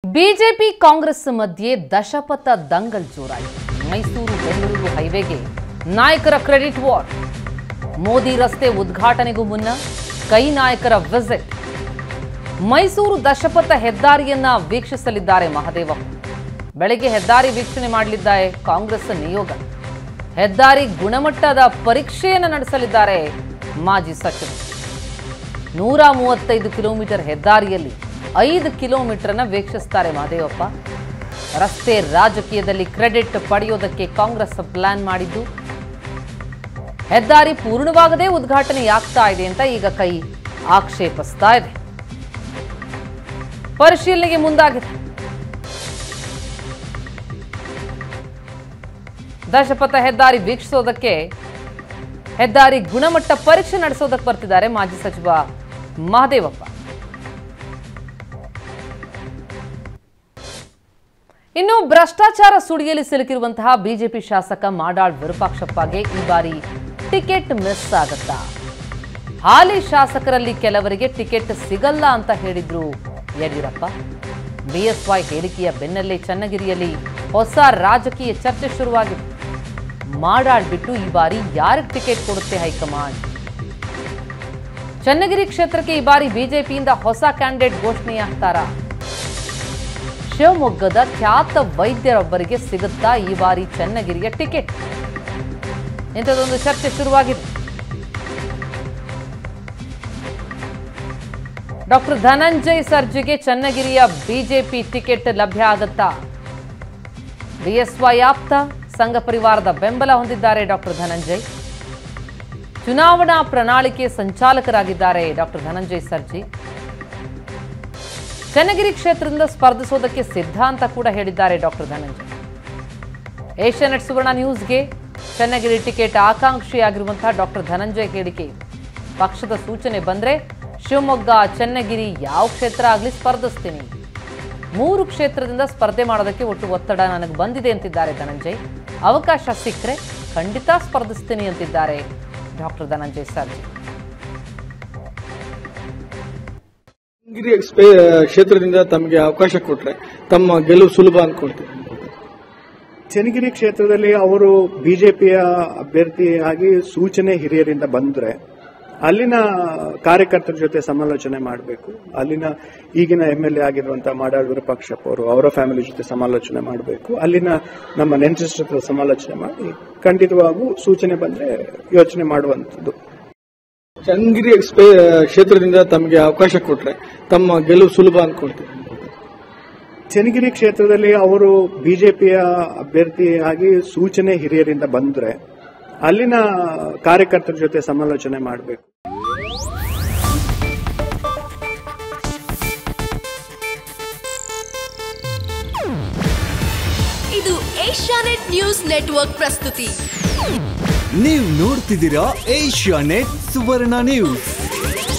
BJP Congress ಮಧ್ಯೆ ದಶಪಥ ದಂಗಲ್ ಜೋರಾಯಿತು ಮೈಸೂರು ಬೆಂಗಳೂರು ಹೈವೇಗೆ ನಾಯಕರ credit war Modi ರಸ್ತೆ ಉದ್ಘಾಟನೆಗೂ ಮುನ್ನ ಕೈ ನಾಯಕರ ವಿಸಿಟ್ ಮೈಸೂರು ದಶಪಥ ಹೆದ್ದಾರಿಯನ್ನ ವೀಕ್ಷಿಸಲಿದ್ದಾರೆ ಮಹದೇವಪ್ಪ ಬೆಳಗ್ಗೆ ಹೆದ್ದಾರಿ ವೀಕ್ಷಣೆ ಮಾಡಲಿದ್ದಾರೆ ಕಾಂಗ್ರೆಸ್ ನಿಯೋಗ ಹೆದ್ದಾರಿ ಗುಣಮಟ್ಟದ ಪರೀಕ್ಷೆಯನ್ನು ನಡೆಸಲಿದ್ದಾರೆ ಮಾಜಿ ಸಚಿವರು ನೂರ ಮೂವತ್ತೈದು ಕಿಲೋಮೀಟರ್ ಹೆದ್ದಾರಿಯಲ್ಲಿ ಐದು ಕಿಲೋಮೀಟರ್ನ ವೀಕ್ಷಿಸ್ತಾರೆ ಮಹದೇವಪ್ಪ ರಸ್ತೆ ರಾಜಕೀಯದಲ್ಲಿ ಕ್ರೆಡಿಟ್ ಪಡೆಯೋದಕ್ಕೆ ಕಾಂಗ್ರೆಸ್ ಪ್ಲಾನ್ ಮಾಡಿದ್ದು ಹೆದ್ದಾರಿ ಪೂರ್ಣವಾಗದೇ ಉದ್ಘಾಟನೆಯಾಗ್ತಾ ಇದೆ ಅಂತ ಈಗ ಕೈ ಆಕ್ಷೇಪಿಸ್ತಾ ಇದೆ ಪರಿಶೀಲನೆಗೆ ಮುಂದಾಗಿದೆ ದಶಪಥ ಹೆದ್ದಾರಿ ವೀಕ್ಷಿಸೋದಕ್ಕೆ ಹೆದ್ದಾರಿ ಗುಣಮಟ್ಟ ಪರೀಕ್ಷೆ ನಡೆಸೋದಕ್ಕೆ ಬರ್ತಿದ್ದಾರೆ ಮಾಜಿ ಸಚಿವ ಮಹದೇವಪ್ಪ ಇನ್ನು ಭ್ರಷ್ಟಾಚಾರ ಸುಡಿಯಲ್ಲಿ ಸಿಲುಕಿರುವಂತಹ ಬಿಜೆಪಿ ಶಾಸಕ ಮಾಡಾಳ್ ವಿರೂಪಾಕ್ಷಪ್ಪಗೆ ಈ ಬಾರಿ ಟಿಕೆಟ್ ಮಿಸ್ ಆಗತ್ತಾ ಹಾಲಿ ಶಾಸಕರಲ್ಲಿ ಕೆಲವರಿಗೆ ಟಿಕೆಟ್ ಸಿಗಲ್ಲ ಅಂತ ಹೇಳಿದ್ರು ಯಡಿಯೂರಪ್ಪ ಬಿಎಸ್ವೈ ಹೇಳಿಕೆಯ ಬೆನ್ನಲ್ಲೇ ಚನ್ನಗಿರಿಯಲ್ಲಿ ಹೊಸ ರಾಜಕೀಯ ಚರ್ಚೆ ಶುರುವಾಗಿದೆ ಮಾಡಾಳ್ ಬಿಟ್ಟು ಈ ಬಾರಿ ಯಾರಿಗೆ ಟಿಕೆಟ್ ಕೊಡುತ್ತೆ ಹೈಕಮಾಂಡ್ ಚನ್ನಗಿರಿ ಕ್ಷೇತ್ರಕ್ಕೆ ಈ ಬಾರಿ ಬಿಜೆಪಿಯಿಂದ ಹೊಸ ಕ್ಯಾಂಡಿಡೇಟ್ ಘೋಷಣೆಯಾಗ್ತಾರಾ ಶಿವಮೊಗ್ಗದ ಖ್ಯಾತ ವೈದ್ಯರೊಬ್ಬರಿಗೆ ಸಿಗುತ್ತಾ ಈ ಬಾರಿ ಚನ್ನಗಿರಿಯ ಟಿಕೆಟ್ ಇಂಥದ್ದೊಂದು ಚರ್ಚೆ ಶುರುವಾಗಿದೆ ಡಾಕ್ಟರ್ ಧನಂಜಯ್ ಸರ್ಜಿಗೆ ಚನ್ನಗಿರಿಯ ಬಿಜೆಪಿ ಟಿಕೆಟ್ ಲಭ್ಯ ಆಗತ್ತಾ ಬಿಎಸ್ವೈ ಆಪ್ತ ಸಂಘ ಪರಿವಾರದ ಬೆಂಬಲ ಹೊಂದಿದ್ದಾರೆ ಡಾಕ್ಟರ್ ಧನಂಜಯ್ ಚುನಾವಣಾ ಪ್ರಣಾಳಿಕೆ ಸಂಚಾಲಕರಾಗಿದ್ದಾರೆ ಡಾಕ್ಟರ್ ಧನಂಜಯ್ ಸರ್ಜಿ ಚನ್ನಗಿರಿ ಕ್ಷೇತ್ರದಿಂದ ಸ್ಪರ್ಧಿಸೋದಕ್ಕೆ ಸಿದ್ಧ ಅಂತ ಕೂಡ ಹೇಳಿದ್ದಾರೆ ಡಾಕ್ಟರ್ ಧನಂಜಯ್ ಏಷ್ಯಾನೆಟ್ ಸುವರ್ಣ ನ್ಯೂಸ್ಗೆ ಚನ್ನಗಿರಿ ಟಿಕೆಟ್ ಆಕಾಂಕ್ಷಿಯಾಗಿರುವಂತಹ ಡಾಕ್ಟರ್ ಧನಂಜಯ್ ಹೇಳಿಕೆ ಪಕ್ಷದ ಸೂಚನೆ ಬಂದ್ರೆ ಶಿವಮೊಗ್ಗ ಚನ್ನಗಿರಿ ಯಾವ ಕ್ಷೇತ್ರ ಆಗಲಿ ಸ್ಪರ್ಧಿಸ್ತೀನಿ ಮೂರು ಕ್ಷೇತ್ರದಿಂದ ಸ್ಪರ್ಧೆ ಮಾಡೋದಕ್ಕೆ ಒಟ್ಟು ಒತ್ತಡ ನನಗೆ ಬಂದಿದೆ ಅಂತಿದ್ದಾರೆ ಧನಂಜಯ್ ಅವಕಾಶ ಸಿಕ್ಕರೆ ಖಂಡಿತ ಸ್ಪರ್ಧಿಸ್ತೀನಿ ಅಂತಿದ್ದಾರೆ ಡಾಕ್ಟರ್ ಧನಂಜಯ್ ಸರ್ಜಿ ಗಿರಿ ಸ್ಪೇ- ಕ್ಷೇತ್ರದಿಂದ ತಮಗೆ ಅವಕಾಶ ಕೊಟ್ರೆ ತಮ್ಮ ಗೆಲುವು ಸುಲಭ ಅನ್ಕೊಳ್ತೀವಿ ಚನ್ನಗಿರಿ ಕ್ಷೇತ್ರದಲ್ಲಿ ಅವರು ಬಿಜೆಪಿಯ ಅಭ್ಯರ್ಥಿಯಾಗಿ ಸೂಚನೆ ಹಿರಿಯರಿಂದ ಬಂದ್ರೆ ಅಲ್ಲಿನ ಕಾರ್ಯಕರ್ತರ ಜೊತೆ ಸಮಾಲೋಚನೆ ಮಾಡಬೇಕು ಅಲ್ಲಿನ ಈಗಿನ ಎಂ ಎಲ್ ಎ ಆಗಿರುವಂತಹ ಮಾಡಾಳ್ ವಿರೂಪಾಕ್ಷಪ್ಪ ಅವರು ಅವರ ಫ್ಯಾಮಿಲಿ ಜೊತೆ ಸಮಾಲೋಚನೆ ಮಾಡಬೇಕು ಅಲ್ಲಿನ ನಮ್ಮ ನೆಂಟರಿಸ್ಟರ್ ಹತ್ರ ಸಮಾಲೋಚನೆ ಮಾಡಿ ಖಂಡಿತವಾಗೂ ಸೂಚನೆ ಬಂದ್ರೆ ಯೋಚನೆ ಮಾಡುವಂಥದ್ದು ಚನ್ನಗಿರಿ ಸ್ಪೇ- ಕ್ಷೇತ್ರದಿಂದ ತಮಗೆ ಅವಕಾಶ ಕೊಟ್ರೆ ತಮ್ಮ ಗೆಲುವು ಸುಲಭ ಅನ್ಕೊಳ್ತೀವಿ ಚನ್ನಗಿರಿ ಕ್ಷೇತ್ರದಲ್ಲಿ ಅವರು ಬಿಜೆಪಿಯ ಅಭ್ಯರ್ಥಿಯಾಗಿ ಸೂಚನೆ ಹಿರಿಯರಿಂದ ಬಂದ್ರೆ ಅಲ್ಲಿನ ಕಾರ್ಯಕರ್ತರ ಜೊತೆ ಸಮಾಲೋಚನೆ ಮಾಡಬೇಕು ಇದು ಏಷ್ಯಾನೆಟ್ ನ್ಯೂಸ್ ನೆಟ್ವರ್ಕ್ ಪ್ರಸ್ತುತಿ ನೀವು ನೋಡ್ತಿದ್ದೀರಾ ಏಷ್ಯಾ ನೆಟ್ ಸುವರ್ಣ ನ್ಯೂಸ್